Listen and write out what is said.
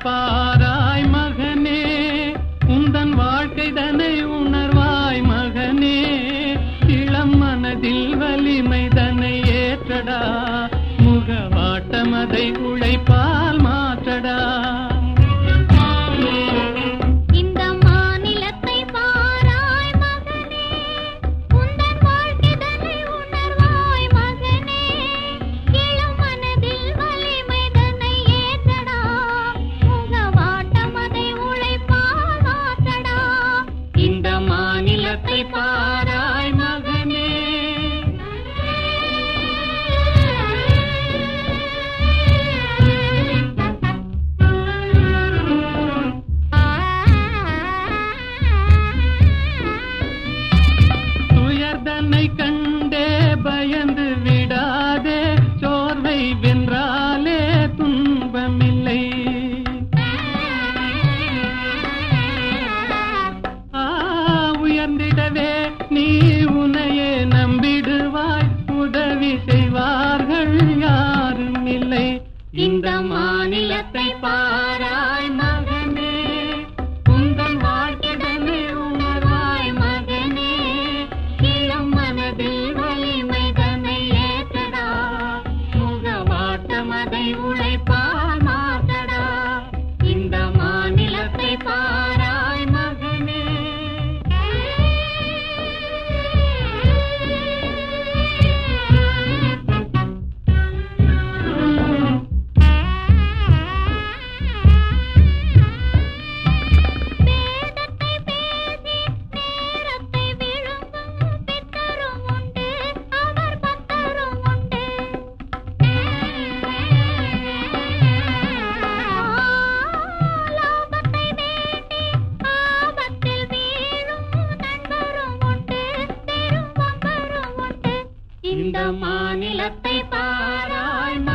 பாராய் மகனே உந்தன் வாழ்க்கை தனை உணர்வாய் மகனே இளம் மனதில் வலிமை தனை ஏற்றடா முகவாட்டமதை உழைப்பால் மாற்றடா இந்த மாநிலத்தை பாராய் மகனே உந்தன் வாழ்க்கைதனை உணர்வாய் மகனே இளம் மனதில் வலிமை தன்னை ஏற்றடா முகவாட்டம் அதை உழைப்பால் மாற்றடா இந்த மாநிலத்தை பாராய் மகனே துயர்தனை கண்டே பயந்து விடாதே சோர்வை வென்றாலே துன்பமில்லை ஆ, உயர்ந்திடவே நீ உனையே நம்பிடுவாய் உதவி செய்வார்கள் யாரும் இல்லை இந்த மாநிலத்தை பாராய் மகனே உந்தன் வாழ்க்கைதனை உணர்வாய் மகனே இளம் மனதில் வலிமை தன்னை ஏற்றடா முகவாட்டம் அதை உழைப்பால் மாற்றடா இந்த மாநிலத்தை பாராய் மகனே வேதத்தை பேசி நேரத்தை விழுங்கும் பித்தரும் உண்டு அவர் பக்தரும் உண்டு லாபத்தை வேண்டி ஆபத்தில் வீழும் நண்பரும் உண்டு பெரும் பம்பரும் உண்டு இந்த மாநிலத்தை பாராய்